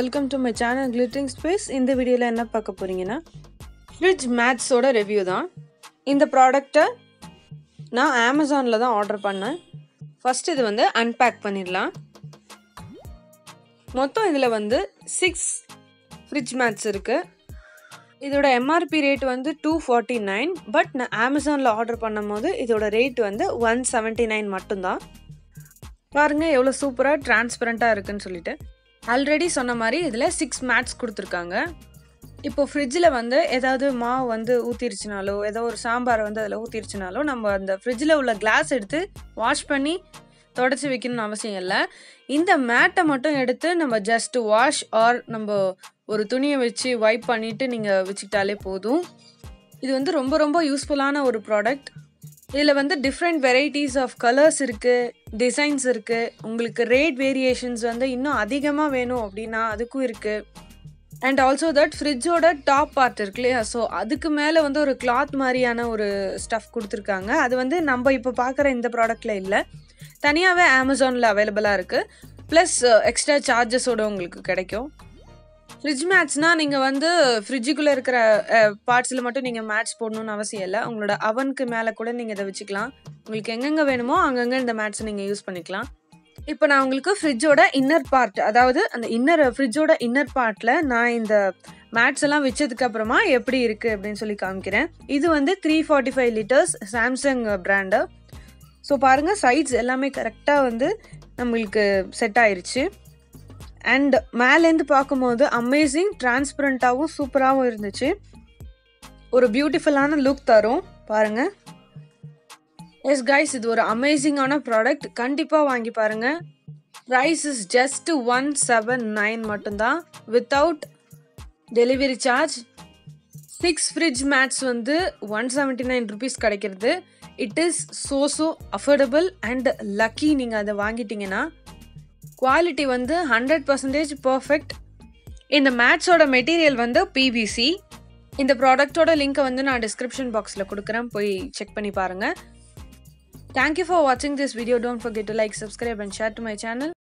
Welcome to my channel glittering space இந்த வீடியோவில் என்ன பார்க்க போகிறீங்கன்னா ஃப்ரிட்ஜ் மேட்ஸோட ரிவ்யூ தான் இந்த ப்ராடக்டை நான் அமேசானில் தான் ஆர்டர் பண்ணேன் ஃபஸ்ட் இது வந்து அன்பேக் பண்ணிடலாம் மொத்தம் இதில் வந்து சிக்ஸ் ஃப்ரிட்ஜ் மேட்ஸ் இருக்குது இதோட எம்ஆர்பி ரேட் வந்து டூ ஃபார்ட்டி நைன் பட் நான் அமேசானில் ஆர்டர் பண்ணும்போது இதோட ரேட் வந்து ஒன் செவன்ட்டி நைன் மட்டும்தான் பாருங்க எவ்வளோ சூப்பராக டிரான்ஸ்பரண்ட்டாக இருக்குன்னு சொல்லிட்டு ஆல்ரெடி சொன்ன மாதிரி இதில் சிக்ஸ் மேட்ஸ் கொடுத்துருக்காங்க இப்போ ஃப்ரிட்ஜில் வந்து ஏதாவது மாவு வந்து ஊற்றிருச்சுனாலோ ஏதோ ஒரு சாம்பாரை வந்து அதில் ஊற்றிருச்சுனாலோ நம்ம அந்த ஃப்ரிட்ஜில் உள்ள கிளாஸ் எடுத்து வாஷ் பண்ணி தொடச்சி வைக்கணும்னு அவசியம் இல்லை இந்த மேட்டை மட்டும் எடுத்து நம்ம ஜஸ்ட் வாஷ் ஆர் நம்ம ஒரு துணியை வச்சு வைப் பண்ணிவிட்டு நீங்கள் வச்சுக்கிட்டாலே போதும் இது வந்து ரொம்ப ரொம்ப யூஸ்ஃபுல்லான ஒரு ப்ராடக்ட் இதில் வந்து டிஃப்ரெண்ட் வெரைட்டிஸ் ஆஃப் கலர்ஸ் இருக்குது டிசைன்ஸ் இருக்குது உங்களுக்கு ரேட் வேரியேஷன்ஸ் வந்து இன்னும் அதிகமாக வேணும் அப்படின்னா அதுக்கும் இருக்குது அண்ட் ஆல்சோ தட் ஃப்ரிட்ஜோட டாப் பார்ட் இருக்கு இல்லையா ஸோ அதுக்கு மேலே வந்து ஒரு கிளாத் மாதிரியான ஒரு ஸ்டஃப் கொடுத்துருக்காங்க அது வந்து நம்ம இப்போ பார்க்குற இந்த ப்ராடக்டில் இல்லை தனியாகவே அமேசானில் அவைலபிளாக இருக்குது ப்ளஸ் எக்ஸ்ட்ரா சார்ஜஸோடு உங்களுக்கு கிடைக்கும் ஃப்ரிட்ஜ் மேட்ச்னால் நீங்கள் வந்து ஃப்ரிட்ஜுக்குள்ளே இருக்கிற பார்ட்ஸில் மட்டும் நீங்கள் மேட்ச் போடணும்னு அவசியம் இல்லை உங்களோட அவனுக்கு மேலே கூட நீங்கள் இதை வச்சுக்கலாம் உங்களுக்கு எங்கெங்கே வேணுமோ அங்கங்கே இந்த மேட்ச்சை நீங்கள் யூஸ் பண்ணிக்கலாம் இப்போ நான் உங்களுக்கு ஃப்ரிட்ஜோட இன்னர் பார்ட் அதாவது அந்த இன்னர் ஃப்ரிட்ஜோட இன்னர் பார்ட்டில் நான் இந்த மேட்ஸ் எல்லாம் வச்சதுக்கு அப்புறமா எப்படி இருக்குது அப்படின்னு சொல்லி காமிக்கிறேன் இது வந்து three forty five litres Samsung brand so பாருங்கள் சைட்ஸ் எல்லாமே கரெக்டாக வந்து நம்மளுக்கு செட் ஆயிருச்சு அண்ட் மேலேருந்து பார்க்கும்போது அமேசிங் டிரான்ஸ்பரண்ட்டாகவும் சூப்பராகவும் இருந்துச்சு ஒரு பியூட்டிஃபுல்லான லுக் தரும் பாருங்கள் எஸ் கைஸ் இது ஒரு அமேசிங்கான ப்ராடக்ட் கண்டிப்பாக வாங்கி பாருங்கள் price is just one seven nine மட்டும்தான் without delivery charge six fridge mats வந்து ஒன் செவன்ட்டி நைன் ருபீஸ் கிடைக்கிறது it is so so affordable and lucky நீங்கள் அதை வாங்கிட்டீங்கன்னா குவாலிட்டி வந்து ஹண்ட்ரட் பர்சன்டேஜ் பர்ஃபெக்ட் இந்த மேட்ஸோட மெட்டீரியல் வந்து பிவிசி இந்த ப்ராடக்டோட லிங்க்கை வந்து நான் டிஸ்கிரிப்ஷன் பாக்ஸில் கொடுக்குறேன் போய் செக் பண்ணி பாருங்கள் Thank you for watching this video. Don't forget to like, subscribe and share to my channel.